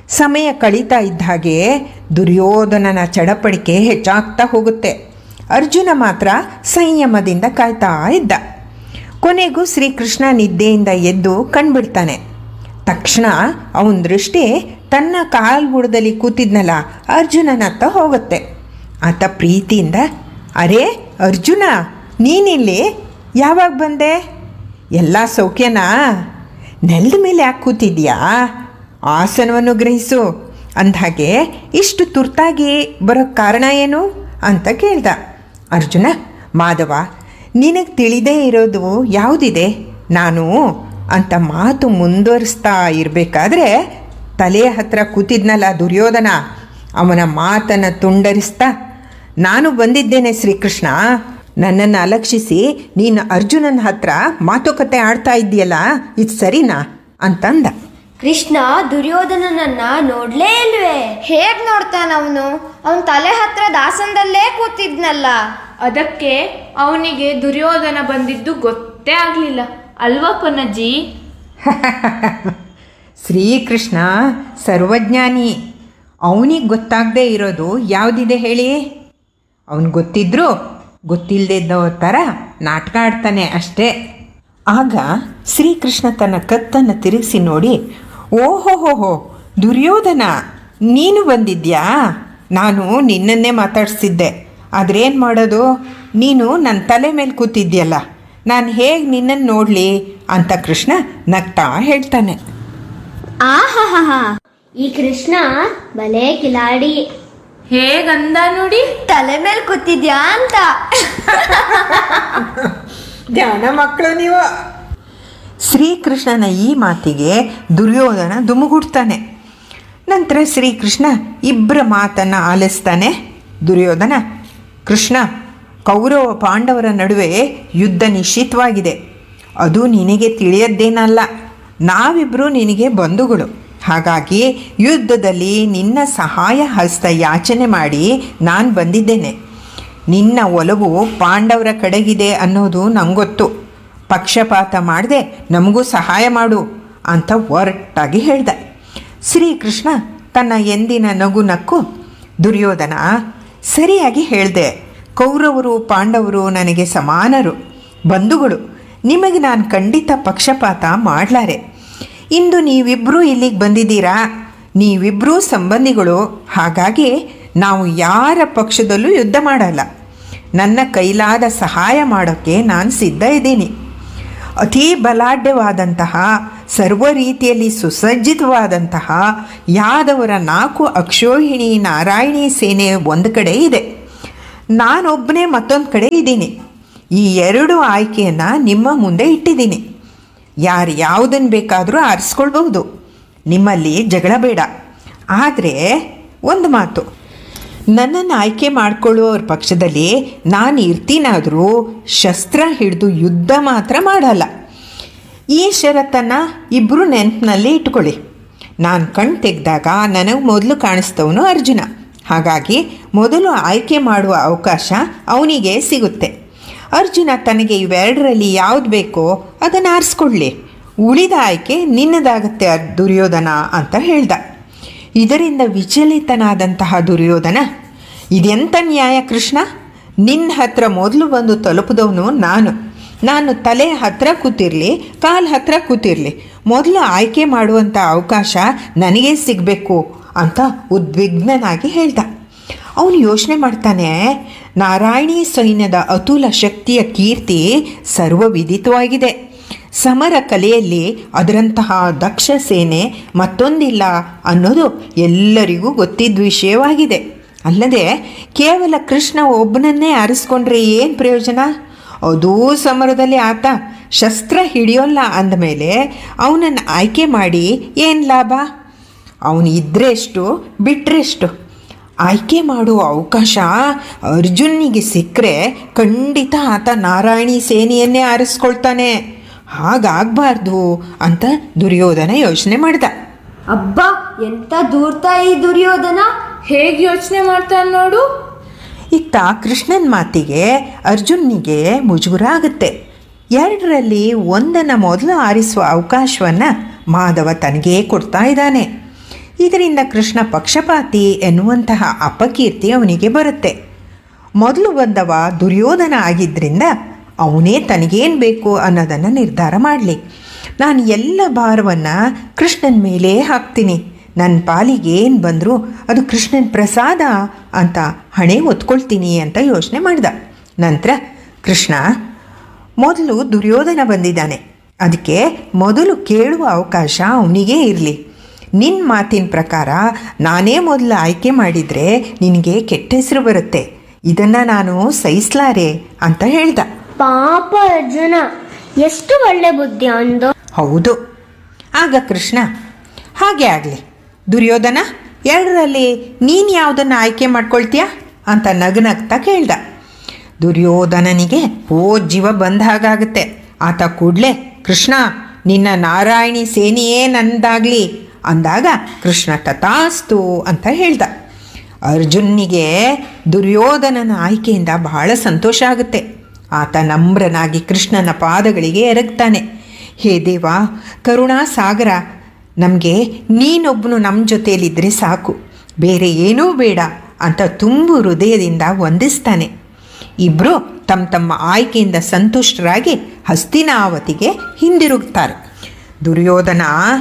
ಸಮಯ ಕಳೀತಾ ಇದ್ದ ಹಾಗೆ ದುರ್ಯೋಧನನ ಚಡಪಡಿಕೆ ಹೆಚ್ಚಾಗ್ತಾ ಹೋಗುತ್ತೆ ಅರ್ಜುನ ಮಾತ್ರ ಸಂಯಮದಿಂದ ಕಾಯ್ತಾ ಇದ್ದ ಕೊನೆಗೂ ಶ್ರೀಕೃಷ್ಣ ನಿದ್ದೆಯಿಂದ ಎದ್ದು ಕಣ್ಬಿಡ್ತಾನೆ ತಕ್ಷಣ ಅವನ ದೃಷ್ಟಿ ತನ್ನ ಕಾಲ್ಬುಡದಲ್ಲಿ ಕೂತಿದ್ನಲ್ಲ ಅರ್ಜುನನತ್ತ ಹೋಗುತ್ತೆ ಆತ ಪ್ರೀತಿಯಿಂದ ಅರೇ ಅರ್ಜುನ ನೀನಿಲ್ಲಿ ಯಾವಾಗ ಬಂದೆ ಎಲ್ಲ ಸೌಖ್ಯನಾ ನೆಲದ ಮೇಲೆ ಯಾಕೆ ಕೂತಿದ್ಯಾ ಆಸನವನ್ನು ಗ್ರಹಿಸು ಅಂದ್ಹಾಗೆ ಇಷ್ಟು ತುರ್ತಾಗಿ ಬರೋಕ್ಕೆ ಕಾರಣ ಏನು ಅಂತ ಕೇಳ್ದ ಅರ್ಜುನ ಮಾಧವ ನಿನಗೆ ತಿಳಿದೇ ಇರೋದು ಯಾವುದಿದೆ ನಾನು ಅಂತ ಮಾತು ಮುಂದುವರಿಸ್ತಾ ಇರಬೇಕಾದ್ರೆ ತಲೆಯ ಹತ್ರ ಕೂತಿದ್ನಲ್ಲ ದುರ್ಯೋಧನ ಅವನ ಮಾತನ್ನು ತುಂಡರಿಸ್ತಾ ನಾನು ಬಂದಿದ್ದೇನೆ ಶ್ರೀಕೃಷ್ಣ ನನ್ನನ್ನು ಅಲಕ್ಷಿಸಿ ನೀನು ಅರ್ಜುನನ ಹತ್ರ ಮಾತುಕತೆ ಆಡ್ತಾ ಇದ್ದೀಯಲ್ಲ ಇದು ಸರಿನಾ ಅಂತಂದ ಕೃಷ್ಣ ದುರ್ಯೋಧನನನ್ನ ನೋಡ್ಲೇ ಇಲ್ವೇ ಹೇಗ್ ನೋಡ್ತಾನ ಅವನು ಅವನ್ ತಲೆ ಹತ್ರ ದಾಸನದಲ್ಲೇ ಕೂತಿದ್ನಲ್ಲ ಅದಕ್ಕೆ ಅವನಿಗೆ ದುರ್ಯೋಧನ ಬಂದಿದ್ದು ಗೊತ್ತೇ ಆಗ್ಲಿಲ್ಲ ಅಲ್ವಾ ಪೊನ್ನಜ್ಜಿ ಶ್ರೀಕೃಷ್ಣ ಸರ್ವಜ್ಞಾನಿ ಅವನಿಗೆ ಗೊತ್ತಾಗದೇ ಇರೋದು ಯಾವುದಿದೆ ಹೇಳಿ ಅವನು ಗೊತ್ತಿದ್ರೂ ಗೊತ್ತಿಲ್ಲದೆ ಇದ್ದವ ಥರ ನಾಟಕ ಆಡ್ತಾನೆ ಅಷ್ಟೇ ಆಗ ಶ್ರೀಕೃಷ್ಣ ತನ್ನ ಕತ್ತನ್ನು ತಿರುಗಿಸಿ ನೋಡಿ ಓಹೋಹೋಹೋ ದುರ್ಯೋಧನ ನೀನು ಬಂದಿದ್ಯಾ ನಾನು ನಿನ್ನನ್ನೇ ಮಾತಾಡಿಸ್ತಿದ್ದೆ ಆದ್ರೇನು ಮಾಡೋದು ನೀನು ನನ್ನ ತಲೆ ಮೇಲೆ ಕೂತಿದ್ಯಲ್ಲ ನಾನು ಹೇಗೆ ನಿನ್ನನ್ನು ನೋಡಲಿ ಅಂತ ಕೃಷ್ಣ ನಗ್ತಾ ಹೇಳ್ತಾನೆ ಆಹಾಹಾ ಈ ಕೃಷ್ಣ ಬಲೇ ಕಿಲಾಡಿ ಹೇಗಂದ ನೋಡಿ ತಲೆ ಮೇಲೆ ಕೂತಿದ್ಯಾ ಅಂತ ಧ್ಯಾನ ಮಕ್ಕಳು ನೀವು ಶ್ರೀಕೃಷ್ಣನ ಈ ಮಾತಿಗೆ ದುರ್ಯೋಧನ ದುಮುಗುಡ್ತಾನೆ ನಂತರ ಶ್ರೀಕೃಷ್ಣ ಇಬ್ಬರ ಮಾತನ್ನು ಆಲಿಸ್ತಾನೆ ದುರ್ಯೋಧನ ಕೃಷ್ಣ ಕೌರವ ಪಾಂಡವರ ನಡುವೆ ಯುದ್ಧ ನಿಶ್ಚಿತವಾಗಿದೆ ಅದು ನಿನಗೆ ತಿಳಿಯದ್ದೇನಲ್ಲ ನಾವಿಬ್ಬರು ನಿನಗೆ ಬಂಧುಗಳು ಹಾಗಾಗಿ ಯುದ್ಧದಲ್ಲಿ ನಿನ್ನ ಸಹಾಯ ಹಸ್ತ ಯಾಚನೆ ಮಾಡಿ ನಾನು ಬಂದಿದ್ದೇನೆ ನಿನ್ನ ಒಲವು ಪಾಂಡವರ ಕಡೆಗಿದೆ ಅನ್ನೋದು ನಂಗೊತ್ತು ಪಕ್ಷಪಾತ ಮಾಡದೆ ನಮಗೂ ಸಹಾಯ ಮಾಡು ಅಂತ ಒರಟಾಗಿ ಹೇಳ್ದ ಶ್ರೀಕೃಷ್ಣ ತನ್ನ ಎಂದಿನ ನಗು ನಕ್ಕು ದುರ್ಯೋಧನ ಸರಿಯಾಗಿ ಹೇಳಿದೆ ಕೌರವರು ಪಾಂಡವರು ನನಗೆ ಸಮಾನರು ಬಂಧುಗಳು ನಿಮಗೆ ನಾನು ಖಂಡಿತ ಪಕ್ಷಪಾತ ಮಾಡಲಾರೆ ಇಂದು ನೀವಿಬ್ಬರೂ ಇಲ್ಲಿಗೆ ಬಂದಿದ್ದೀರಾ ನೀವಿಬ್ಬರೂ ಸಂಬಂಧಿಗಳು ಹಾಗಾಗಿ ನಾವು ಯಾರ ಪಕ್ಷದಲ್ಲೂ ಯುದ್ಧ ಮಾಡಲ್ಲ ನನ್ನ ಕೈಲಾದ ಸಹಾಯ ಮಾಡೋಕ್ಕೆ ನಾನು ಸಿದ್ಧ ಇದ್ದೀನಿ ಅತೀ ಬಲಾಢ್ಯವಾದಂತಹ ಸರ್ವ ರೀತಿಯಲ್ಲಿ ಸುಸಜ್ಜಿತವಾದಂತಹ ಯಾದವರ ನಾಲ್ಕು ಅಕ್ಷೋಹಿಣಿ ನಾರಾಯಣಿ ಸೇನೆ ಒಂದು ಕಡೆ ಇದೆ ನಾನೊಬ್ಬನೇ ಮತ್ತೊಂದು ಕಡೆ ಇದ್ದೀನಿ ಈ ಎರಡು ಆಯ್ಕೆಯನ್ನು ನಿಮ್ಮ ಮುಂದೆ ಇಟ್ಟಿದ್ದೀನಿ ಯಾರು ಯಾವುದನ್ನು ಬೇಕಾದರೂ ಆರಿಸ್ಕೊಳ್ಬಹುದು ನಿಮ್ಮಲ್ಲಿ ಜಗಳ ಬೇಡ ಆದರೆ ಒಂದು ಮಾತು ನನ್ನನ್ನು ಆಯ್ಕೆ ಮಾಡಿಕೊಳ್ಳುವವ್ರ ಪಕ್ಷದಲ್ಲಿ ನಾನು ಇರ್ತೀನಾದರೂ ಶಸ್ತ್ರ ಹಿಡಿದು ಯುದ್ಧ ಮಾತ್ರ ಮಾಡಲ್ಲ ಈ ಷರತ್ತನ್ನು ಇಬ್ಬರು ನೆನಪಿನಲ್ಲಿ ಇಟ್ಕೊಳ್ಳಿ ನಾನು ಕಣ್ ತೆಗೆದಾಗ ನನಗೆ ಮೊದಲು ಕಾಣಿಸ್ತವನು ಅರ್ಜುನ ಹಾಗಾಗಿ ಮೊದಲು ಆಯ್ಕೆ ಮಾಡುವ ಅವಕಾಶ ಅವನಿಗೆ ಸಿಗುತ್ತೆ ಅರ್ಜುನ ತನಗೆ ಇವೆರಡರಲ್ಲಿ ಯಾವುದು ಬೇಕೋ ಅದನ್ನು ಆರಿಸ್ಕೊಳ್ಳಿ ಉಳಿದ ಆಯ್ಕೆ ನಿನ್ನದಾಗತ್ತೆ ಅರ್- ದುರ್ಯೋಧನ ಅಂತ ಹೇಳ್ದ ಇದರಿಂದ ವಿಚಲಿತನಾದಂತಹ ದುರ್ಯೋಧನ ಇದೆಂಥ ನ್ಯಾಯ ಕೃಷ್ಣ ನಿನ್ನ ಹತ್ರ ಮೊದಲು ಬಂದು ತಲುಪಿದವನು ನಾನು ನಾನು ತಲೆ ಹತ್ರ ಕೂತಿರಲಿ ಕಾಲು ಹತ್ರ ಕೂತಿರಲಿ ಮೊದಲು ಆಯ್ಕೆ ಮಾಡುವಂಥ ಅವಕಾಶ ನನಗೇ ಸಿಗಬೇಕು ಅಂತ ಉದ್ವಿಗ್ನನಾಗಿ ಹೇಳ್ದ ಅವನು ಯೋಚನೆ ಮಾಡ್ತಾನೆ ನಾರಾಯಣಿ ಸೈನ್ಯದ ಅತುಲ ಶಕ್ತಿಯ ಕೀರ್ತಿ ಸರ್ವವಿದಿತವಾಗಿದೆ ಸಮರ ಕಲೆಯಲ್ಲಿ ಅದರಂತಹ ದಕ್ಷ ಸೇನೆ ಮತ್ತೊಂದಿಲ್ಲ ಅನ್ನೋದು ಎಲ್ಲರಿಗೂ ಗೊತ್ತಿದ್ದ ವಿಷಯವಾಗಿದೆ ಅಲ್ಲದೆ ಕೇವಲ ಕೃಷ್ಣ ಒಬ್ಬನನ್ನೇ ಆರಿಸ್ಕೊಂಡ್ರೆ ಏನು ಪ್ರಯೋಜನ ಅದೂ ಸಮರದಲ್ಲಿ ಆತ ಶಸ್ತ್ರ ಹಿಡಿಯೋಲ್ಲ ಅಂದಮೇಲೆ ಅವನನ್ನು ಆಯ್ಕೆ ಮಾಡಿ ಏನು ಲಾಭ ಅವನು ಇದ್ರೆಷ್ಟು ಬಿಟ್ರೆಷ್ಟು ಆಯ್ಕೆ ಮಾಡುವ ಅವಕಾಶ ಅರ್ಜುನಿಗೆ ಸಿಕ್ಕರೆ ಖಂಡಿತ ಆತ ನಾರಾಯಣಿ ಸೇನೆಯನ್ನೇ ಆರಿಸ್ಕೊಳ್ತಾನೆ ಹಾಗಾಗಬಾರ್ದು ಅಂತ ದುರ್ಯೋಧನ ಯೋಚನೆ ಮಾಡ್ದ ಅಬ್ಬಾ ಎಂತ ದೂರ್ತಾ ಈ ದುರ್ಯೋಧನ ಹೇಗೆ ಯೋಚನೆ ಮಾಡ್ತಾನೆ ನೋಡು ಇತ್ತ ಕೃಷ್ಣನ ಮಾತಿಗೆ ಅರ್ಜುನ್ನಿಗೆ ಮುಜುಗುರ ಆಗುತ್ತೆ ಎರಡರಲ್ಲಿ ಒಂದನ್ನು ಮೊದಲು ಆರಿಸುವ ಅವಕಾಶವನ್ನು ಮಾಧವ ತನಗೇ ಕೊಡ್ತಾ ಇದ್ದಾನೆ ಇದರಿಂದ ಕೃಷ್ಣ ಪಕ್ಷಪಾತಿ ಎನ್ನುವಂತಹ ಅಪಕೀರ್ತಿ ಅವನಿಗೆ ಬರುತ್ತೆ ಮೊದಲು ಬಂದವ ದುರ್ಯೋಧನ ಆಗಿದ್ದರಿಂದ ಅವನೇ ತನಗೇನು ಬೇಕು ಅನ್ನೋದನ್ನು ನಿರ್ಧಾರ ಮಾಡಲಿ ನಾನು ಎಲ್ಲ ಭಾರವನ್ನು ಕೃಷ್ಣನ ಮೇಲೆ ಹಾಕ್ತೀನಿ ನನ್ನ ಪಾಲಿಗೆ ಏನು ಬಂದರೂ ಅದು ಕೃಷ್ಣನ ಪ್ರಸಾದ ಅಂತ ಹಣೆ ಒತ್ಕೊಳ್ತೀನಿ ಅಂತ ಯೋಚನೆ ಮಾಡ್ದ ನಂತರ ಕೃಷ್ಣ ಮೊದಲು ದುರ್ಯೋಧನ ಬಂದಿದ್ದಾನೆ ಅದಕ್ಕೆ ಮೊದಲು ಕೇಳುವ ಅವಕಾಶ ಅವನಿಗೇ ಇರಲಿ ನಿನ್ನ ಮಾತಿನ ಪ್ರಕಾರ ನಾನೇ ಮೊದಲು ಆಯ್ಕೆ ಮಾಡಿದರೆ ನಿನಗೆ ಕೆಟ್ಟ ಹೆಸರು ಬರುತ್ತೆ ಇದನ್ನು ನಾನು ಸಹಿಸ್ಲಾರೆ ಅಂತ ಹೇಳ್ದ ಪಾಪ ಅರ್ಜುನ ಎಷ್ಟು ಒಳ್ಳೆ ಬುದ್ಧಿ ಅಂದು ಹೌದು ಆಗ ಕೃಷ್ಣ ಹಾಗೆ ಆಗಲಿ ದುರ್ಯೋಧನ ಎರಡರಲ್ಲಿ ನೀನು ಯಾವುದನ್ನು ಆಯ್ಕೆ ಮಾಡ್ಕೊಳ್ತೀಯಾ ಅಂತ ನಗನಗ್ತಾ ಕೇಳ್ದ ದುರ್ಯೋಧನನಿಗೆ ಓ ಜೀವ ಬಂದ ಹಾಗಾಗುತ್ತೆ ಆತ ಕೂಡಲೇ ಕೃಷ್ಣ ನಿನ್ನ ನಾರಾಯಣಿ ಸೇನೆಯೇ ನಂದಾಗಲಿ ಅಂದಾಗ ಕೃಷ್ಣ ತಥಾಸ್ತು ಅಂತ ಹೇಳ್ದ ಅರ್ಜುನ್ನಿಗೆ ದುರ್ಯೋಧನನ ಆಯ್ಕೆಯಿಂದ ಬಹಳ ಸಂತೋಷ ಆಗುತ್ತೆ ಆತ ನಮ್ರನಾಗಿ ಕೃಷ್ಣನ ಪಾದಗಳಿಗೆ ಎರಗ್ತಾನೆ ಹೇ ದೇವ ಕರುಣಾ ಸಾಗರ ನಮಗೆ ನೀನೊಬ್ಬನು ನಮ್ಮ ಜೊತೆಯಲ್ಲಿದ್ದರೆ ಸಾಕು ಬೇರೆ ಏನೂ ಬೇಡ ಅಂತ ತುಂಬು ಹೃದಯದಿಂದ ವಂದಿಸ್ತಾನೆ ಇಬ್ಬರು ತಮ್ಮ ತಮ್ಮ ಆಯ್ಕೆಯಿಂದ ಸಂತುಷ್ಟರಾಗಿ ಹಸ್ತಿನಾವತಿಗೆ ಹಿಂದಿರುಗ್ತಾರೆ ದುರ್ಯೋಧನ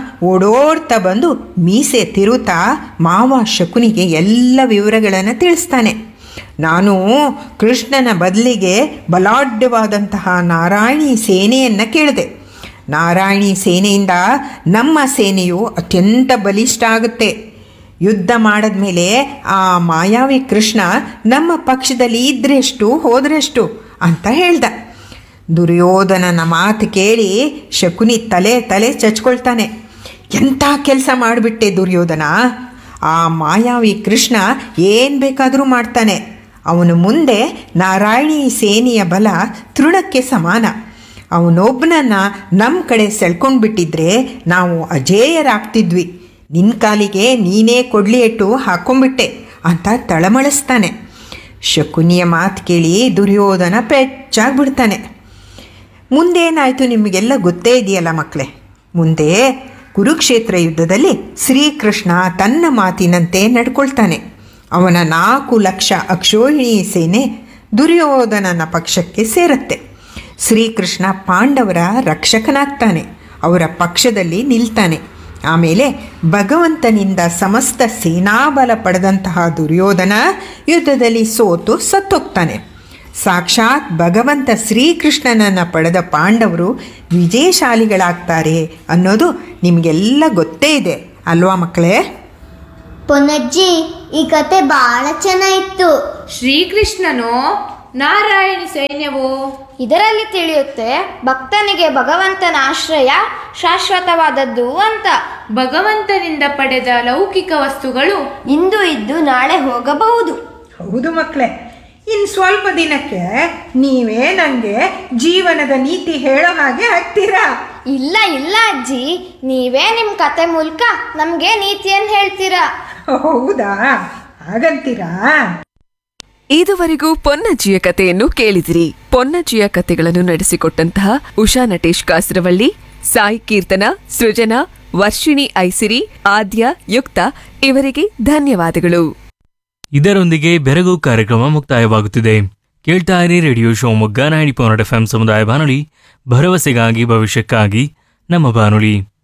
ಓಡೋಡ್ತಾ ಬಂದು ಮೀಸೆ ತಿರುತ್ತಾ ಮಾವ ಶಕುನಿಗೆ ಎಲ್ಲ ವಿವರಗಳನ್ನು ತಿಳಿಸ್ತಾನೆ ನಾನು ಕೃಷ್ಣನ ಬದಲಿಗೆ ಬಲಾಢ್ಯವಾದಂತಹ ನಾರಾಯಣಿ ಸೇನೆಯನ್ನು ಕೇಳಿದೆ ನಾರಾಯಣಿ ಸೇನೆಯಿಂದ ನಮ್ಮ ಸೇನೆಯು ಅತ್ಯಂತ ಬಲಿಷ್ಠ ಆಗುತ್ತೆ ಯುದ್ಧ ಮಾಡಿದ್ಮೇಲೆ ಆ ಮಾಯಾವಿ ಕೃಷ್ಣ ನಮ್ಮ ಪಕ್ಷದಲ್ಲಿ ಇದ್ರೆಷ್ಟು ಹೋದ್ರೆಷ್ಟು ಅಂತ ಹೇಳ್ದ ದುರ್ಯೋಧನನ ಮಾತು ಕೇಳಿ ಶಕುನಿ ತಲೆ ತಲೆ ಚಚ್ಕೊಳ್ತಾನೆ ಎಂಥ ಕೆಲಸ ಮಾಡಿಬಿಟ್ಟೆ ದುರ್ಯೋಧನ ಆ ಮಾಯಾವಿ ಕೃಷ್ಣ ಏನು ಬೇಕಾದರೂ ಮಾಡ್ತಾನೆ ಅವನು ಮುಂದೆ ನಾರಾಯಣಿ ಸೇನೆಯ ಬಲ ತೃಣಕ್ಕೆ ಸಮಾನ ಅವನೊಬ್ಬನನ್ನು ನಮ್ಮ ಕಡೆ ಸೆಳ್ಕೊಂಡು ಬಿಟ್ಟಿದ್ರೆ ನಾವು ಅಜೇಯರಾಗ್ತಿದ್ವಿ ನಿನ್ನ ಕಾಲಿಗೆ ನೀನೇ ಕೊಡ್ಲಿ ಇಟ್ಟು ಹಾಕೊಂಡ್ಬಿಟ್ಟೆ ಅಂತ ತಳಮಳಿಸ್ತಾನೆ ಶಕುನಿಯ ಮಾತು ಕೇಳಿ ದುರ್ಯೋಧನ ಪೆಚ್ಚಾಗ್ಬಿಡ್ತಾನೆ ಮುಂದೇನಾಯಿತು ನಿಮಗೆಲ್ಲ ಗೊತ್ತೇ ಇದೆಯಲ್ಲ ಮಕ್ಕಳೇ ಮುಂದೆ ಕುರುಕ್ಷೇತ್ರ ಯುದ್ಧದಲ್ಲಿ ಶ್ರೀಕೃಷ್ಣ ತನ್ನ ಮಾತಿನಂತೆ ನಡ್ಕೊಳ್ತಾನೆ ಅವನ ನಾಲ್ಕು ಲಕ್ಷ ಅಕ್ಷೋಹಿಣಿ ಸೇನೆ ದುರ್ಯೋಧನನ ಪಕ್ಷಕ್ಕೆ ಸೇರುತ್ತೆ ಶ್ರೀಕೃಷ್ಣ ಪಾಂಡವರ ರಕ್ಷಕನಾಗ್ತಾನೆ ಅವರ ಪಕ್ಷದಲ್ಲಿ ನಿಲ್ತಾನೆ ಆಮೇಲೆ ಭಗವಂತನಿಂದ ಸಮಸ್ತ ಸೇನಾಬಲ ಪಡೆದಂತಹ ದುರ್ಯೋಧನ ಯುದ್ಧದಲ್ಲಿ ಸೋತು ಸತ್ತೋಗ್ತಾನೆ ಸಾಕ್ಷಾತ್ ಭಗವಂತ ಶ್ರೀಕೃಷ್ಣನನ್ನು ಪಡೆದ ಪಾಂಡವರು ವಿಜಯಶಾಲಿಗಳಾಗ್ತಾರೆ ಅನ್ನೋದು ನಿಮಗೆಲ್ಲ ಗೊತ್ತೇ ಇದೆ ಅಲ್ವಾ ಮಕ್ಕಳೇ ಪೊನ್ನಜ್ಜಿ ಈ ಕತೆ ಬಹಳ ಚೆನ್ನಾಗಿತ್ತು ಶ್ರೀಕೃಷ್ಣನು ನಾರಾಯಣಿ ಸೈನ್ಯವು ಇದರಲ್ಲಿ ತಿಳಿಯುತ್ತೆ ಭಕ್ತನಿಗೆ ಭಗವಂತನ ಆಶ್ರಯ ಶಾಶ್ವತವಾದದ್ದು ಅಂತ ಭಗವಂತನಿಂದ ಪಡೆದ ಲೌಕಿಕ ವಸ್ತುಗಳು ಇಂದು ಇದ್ದು ನಾಳೆ ಹೋಗಬಹುದು ಹೌದು ಮಕ್ಕಳೇ ಇನ್ನು ಸ್ವಲ್ಪ ದಿನಕ್ಕೆ ನೀವೇ ನನಗೆ ಜೀವನದ ನೀತಿ ಹೇಳೋ ಹಾಗೆ ಆಗ್ತೀರಾ ಇಲ್ಲ ಇಲ್ಲ ಅಜ್ಜಿ ನೀವೇ ನಿಮ್ಮ ಕತೆ ಮೂಲಕ ನಮಗೆ ನೀತಿಯನ್ನು ಹೇಳ್ತೀರಾ ಹೌದಾ ಹಾಗಂತೀರಾ ಇದುವರೆಗೂ ಪೊನ್ನಜ್ಜಿಯ ಕಥೆಯನ್ನು ಕೇಳಿದಿರಿ ಪೊನ್ನಜ್ಜಿಯ ಕಥೆಗಳನ್ನು ನಡೆಸಿಕೊಟ್ಟಂತಹ ಉಷಾ ನಟೇಶ್ ಕಾಸರವಳ್ಳಿ ಸಾಯಿ ಕೀರ್ತನ ಸೃಜನಾ ವರ್ಷಿಣಿ ಐಸಿರಿ ಆದ್ಯ ಯುಕ್ತ ಇವರಿಗೆ ಧನ್ಯವಾದಗಳು ಇದರೊಂದಿಗೆ ಬೆರಗು ಕಾರ್ಯಕ್ರಮ ಮುಕ್ತಾಯವಾಗುತ್ತಿದೆ ಕೇಳ್ತಾ ಇರಿ radio Shivamogga ninety point F M ಸಮುದಾಯ ಬಾನುಲಿ ಭರವಸೆಗಾಗಿ ಭವಿಷ್ಯಕ್ಕಾಗಿ ನಮ್ಮ ಬಾನುಲಿ